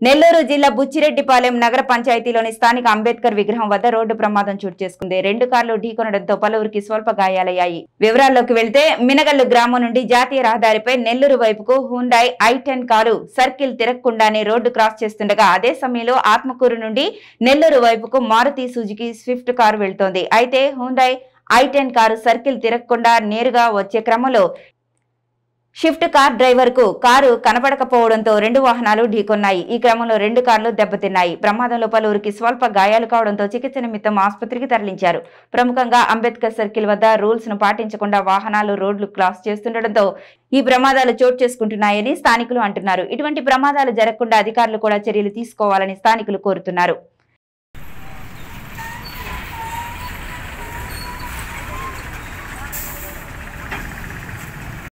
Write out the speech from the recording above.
నెల్లూరు జిల్లా బుచ్చిరెడ్డిపాలెం నగర పంచాయతీలోని స్థానిక అంబేద్కర్ విగ్రహం వద్ద రోడ్డు ప్రమాదం చోటు చేసుకుంది రెండు కార్లు ఢీకొనడంతో పలువురికి స్వల్ప గాయాలయ్యాయి వివరాల్లోకి వెళ్తే మినగల్లు గ్రామం నుండి జాతీయ రహదారిపై నెల్లూరు వైపుకు Hyundai I ten car circle తిరగకుండానే రోడ్డు క్రాస్ చేస్తుండగా అదే సమయంలో ఆత్మకూరు నుండి నెల్లూరు వైపుకు మారుతి సుజుకి స్విఫ్ట్ కారు వెళ్తోంది అయితే Hyundai I ten car circle తిరగకుండా నేరుగా వచ్చే క్రమంలో షిఫ్ట్ కార్ డ్రైవర్ కు కారు కనపడకపోవడంతో రెండు వాహనాలు ఢీకొన్నాయి ఈ క్రమంలో రెండు కార్లు దెబ్బతిన్నాయి ప్రమాదంలో పలువురికి స్వల్ప గాయాలు కావడంతో చికిత్స నిమిత్తం ఆసుపత్రికి తరలించారు ప్రముఖంగా అంబేద్కర్ సర్కిల్ వద్ద రూల్స్ ను పాటించకుండా వాహనాలు రోడ్లు క్రాస్ చేస్తుండటంతో ఈ ప్రమాదాలు చోటు చేసుకుంటున్నాయని స్థానికులు అంటున్నారు ఇటువంటి ప్రమాదాలు జరగకుండా అధికారులు కూడా చర్యలు తీసుకోవాలని స్థానికులు కోరుతున్నారు